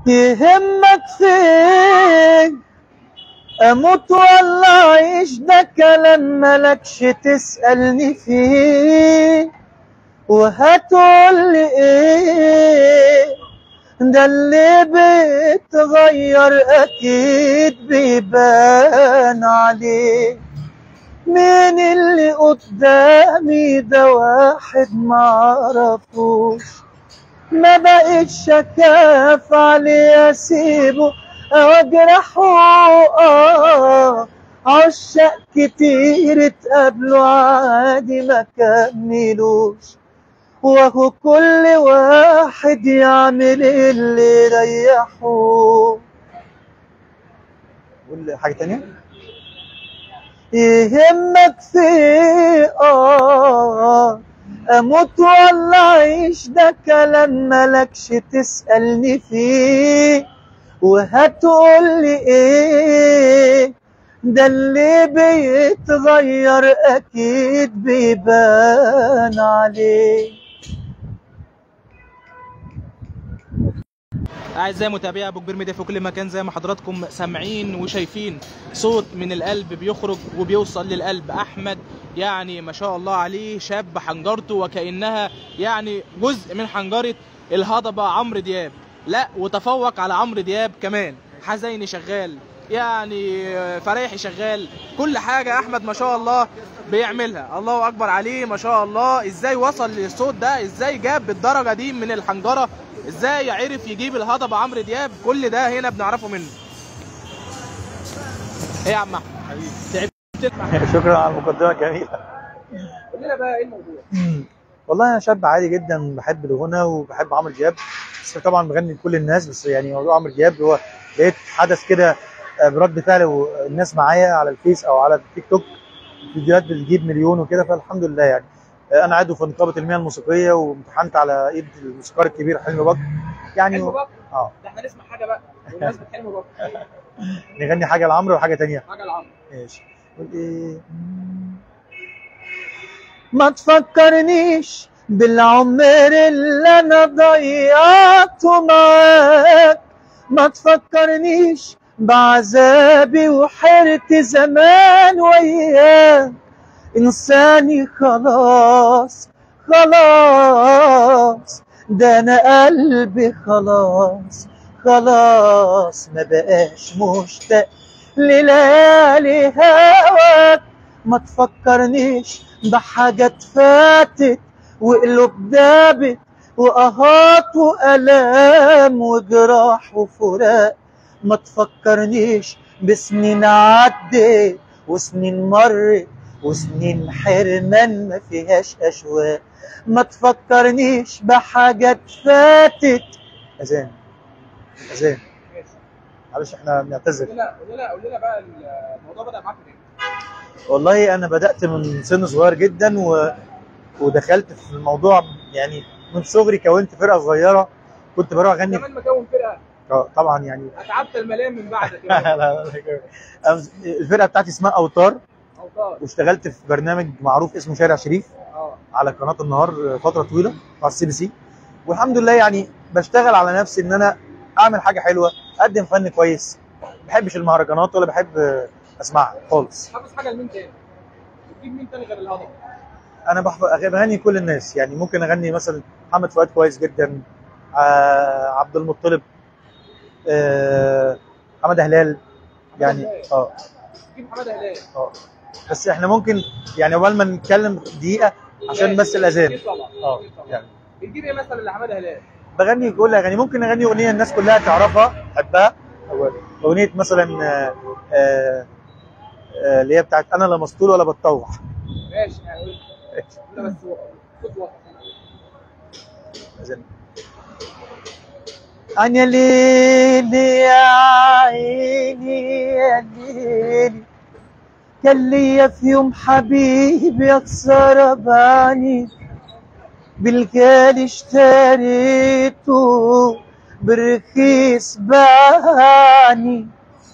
يهمك فين اموت ولا اعيش ده كلام ملكش تسألني فيه وهتقولي ايه ده اللي بيتغير اكيد بيبان عليه مين اللي قدامي ده واحد معرفوش ما بقتش اكاف عليه اسيبه او اجرحه اه عشاق كتير اتقابلوا عادي ما كملوش وهو كل واحد يعمل اللي يريحه قول حاجة تانية يهمك في اه اموت ولا اعيش ده كلام ملكش تسألني فيه وهتقولي ايه ده اللي بيتغير اكيد بيبان عليه أعزائي متابعي أبو كبير ميديا في كل مكان زي ما حضراتكم سامعين وشايفين صوت من القلب بيخرج وبيوصل للقلب أحمد يعني ما شاء الله عليه شاب حنجرته وكأنها يعني جزء من حنجرة الهضبة عمرو دياب لا وتفوق على عمرو دياب كمان حزيني شغال يعني فريحي شغال كل حاجة أحمد ما شاء الله بيعملها الله أكبر عليه ما شاء الله إزاي وصل للصوت ده إزاي جاب بالدرجة دي من الحنجرة ازاي عرف يجيب الهضبه عمرو دياب كل ده هنا بنعرفه منه ايه يا عم احمد تعبت شكرا على المقدمة الجميلة قول لنا بقى ايه الموضوع والله انا شاب عادي جدا بحب الغنى وبحب عمرو دياب بس طبعا بغني لكل الناس بس يعني موضوع عمرو دياب هو لقيت حدث كده آه، برد فعل والناس معايا على الفيس او على التيك توك فيديوهات بتجيب مليون وكده فالحمد لله يعني آه، انا عضو في نقابه المهن الموسيقيه وامتحنت على ايد الموسيقار الكبير حلمي بكر يعني حلمي بكر اه ده احنا نسمع حاجه بقى بمناسبه حلمي بكر نغني حاجه لعمرو وحاجه تانية حاجه لعمرو ماشي قول ايه ما تفكرنيش بالعمر اللي انا ضيعته معاك ما تفكرنيش بعذابي وحيرتي زمان وياك انساني خلاص خلاص ده انا قلبي خلاص خلاص ما بقاش مشتاق لليالي هواك ما تفكرنيش بحاجات فاتت وقلوب دابت وقهات وألام وجراح وفراق ما تفكرنيش بسنين عدت وسنين مرت وسنين حرمان ما فيهاش أشواق ما تفكرنيش بحاجات فاتت أذان أذان معلش احنا بنعتذر قول لنا قول لنا قول لنا بقى الموضوع بدا معاك من والله انا بدات من سن صغير جدا و... ودخلت في الموضوع يعني من صغري كونت فرقه صغيره كنت بروح اغني كمان مكون فرقه آه، طبعا يعني اتعبت الملام من بعدك لا لا لا أنا- الفرقه بتاعتي اسمها اوتار اوتار واشتغلت في برنامج معروف اسمه شارع شريف اه على قناه النهار فتره طويله على السي بي سي والحمد لله يعني بشتغل على نفسي ان انا اعمل حاجه حلوه اقدم فن كويس ما بحبش المهرجانات ولا بحب اسمعها خالص حافظ حاجه لمين تاني بتجيب مين تاني غير الهضبه انا بحب بغني كل الناس يعني ممكن اغني مثلا محمد فؤاد كويس جدا آه عبد المطلب آه حماده هلال يعني اه بتجيب حماده هلال اه بس احنا ممكن يعني اول ما نتكلم دقيقه عشان بس الاذان أكيد طبعا اه أكيد طبعا. يعني بتجيب ايه مثلا لحماده هلال بغني كل اغاني ممكن اغني اغنيه الناس كلها تعرفها تحبها أو اغنيه مثلا آه، آه، آه، اللي هي بتاعت انا لا مسطول ولا بتطوح ماشي يعني قول قول بس صوت واضح أذان. أنا ليلي يا عيني يا ليلي كان ليا في يوم حبيبي يكسر بعني بالغالي اشتريته بالرخيص باعني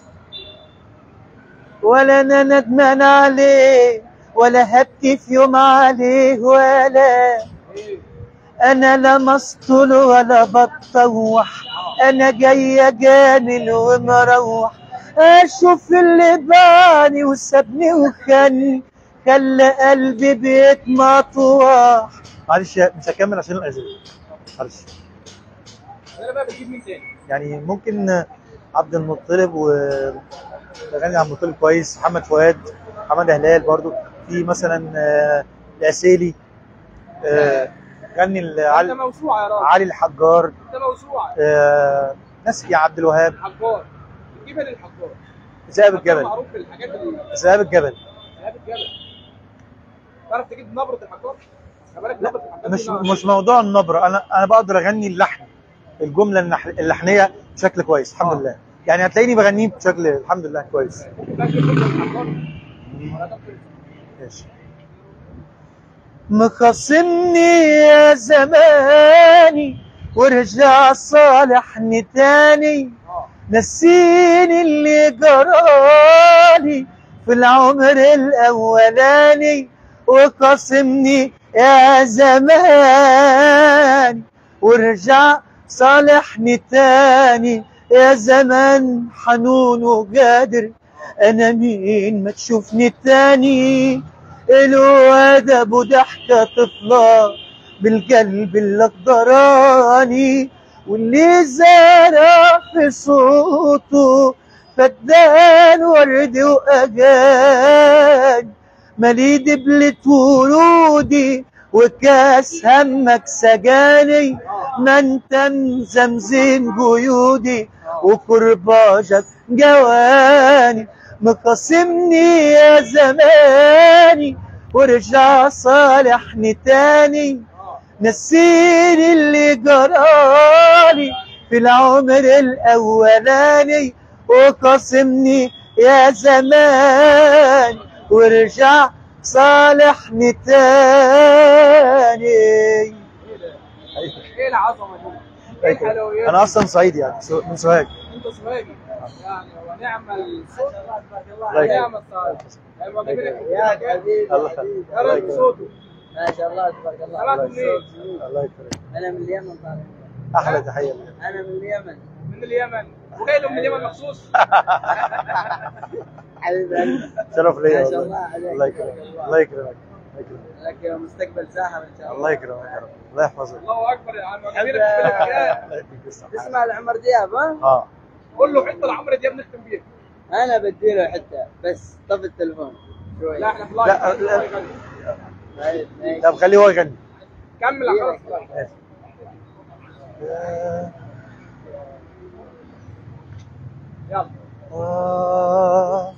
ولا انا ندمان عليه ولا هبكي في يوم عليه ولا ايه انا لا مسطول ولا بتطوح انا جاي اجامل ومروح اشوف اللي باني وسابني وخاني خلى قلبي بيت مطوح معلش مش هكمل عشان الاذان معلش انا بقى بجيب مين تاني؟ يعني ممكن عبد المطلب و اغاني عبد المطلب كويس محمد فؤاد محمد هلال برضو في مثلا آه، العسيلي آه، غني ال- ده علي, موسوعه يا راجل علي الحجار ده موسوعه آه، ناس يا عبد الوهاب الحجار بتجيبها للحجار ذئاب الحجار الجبل معروف بالحاجات اللي ذئاب الجبل ذهاب الجبل تعرف تجيب نبره الحجار؟ خلي بالك لا، نبره الحجار مش دي نوع- مش موضوع النبره انا انا بقدر اغني اللحن الجمله النح- اللحنيه بشكل كويس الحمد آه. لله يعني هتلاقيني بغنيه بشكل الحمد لله كويس فاكر نبره الحجار؟ ولا تفكر ماشي مخاصمني يا زماني ورجع صالحني تاني اه نسيني اللي جرالي في العمر الاولاني وقاسمني يا زماني ورجع صالحني تاني يا زمان حنون وقادر انا مين ما تشوفني تاني له ادب وضحكه طفله بالقلب اللي اقدراني واللي زرع في صوته فدان ورد واجاني مالي دبلة ورودي وكاس همك سجاني ما انت مزمزم جيودي وكرباجك جواني مقاسمني يا زماني ورجع صالحني تاني نسيني اللي جرالي في العمر الاولاني وقاسمني يا زمان ورجع صالحني تاني ايه العظمه دي؟ ايه الحلويات انا اصلا صعيدي يعني سو- من سوهاج انت سواجي يعني ونعم الصوت الله يكرمك. ونعم الصوت ايوه جايب لك يا حبيبي الله يا حبيبي يا راجل صوته ما شاء الله تبارك الله سمعت الله منين؟ الله يكرمك انا من اليمن طالع احلى تحيه لك. انا من اليمن من اليمن وجاي له من اليمن مخصوص حبيب قلبي شرف ليا ما شاء والله الله عليك الله يكرمك الله يكرمك الله يكرمك لك مستقبل ساحر ان شاء الله الله يكرمك يا رب الله يحفظك الله اكبر يا عم جايب لك في الحكاية. الله يديك الصحة. تسمع لعمر دياب ها؟ اه قول له حته لعمرو دياب نختم بيها انا بديله حتى بس طفي التليفون شوي لا احنا في لا، لايف لا. طيب ماشي طب خليه هو يغني كمل يا خلاص لايف. ماشي. آه، يلا آه.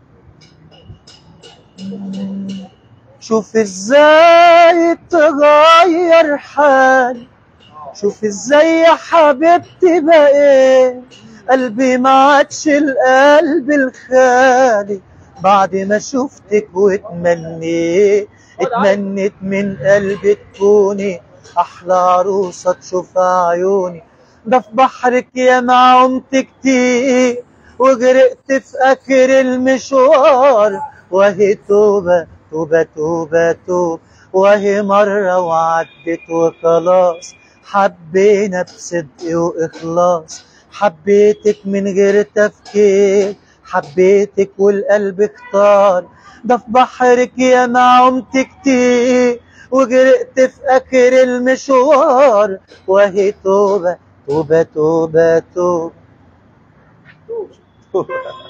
شوف ازاي تغير حالي شوف ازاي يا حبيبتي بقيت قلبي ما عادش القلب الخالي بعد ما شفتك واتمنيت اتمنيت من قلبي تكوني احلى عروسه تشوفها عيوني ده في بحرك يا ما عمت كتير وغرقت في اخر المشوار وهي توبه توبه توبه توبه وهي مره وعدت وخلاص حبينا بصدق واخلاص حبيتك من غير تفكير حبيتك والقلب اختار ده في بحرك يا ما عمت كتير وغرقت في اخر المشوار وهي توبه توبه توبه توبه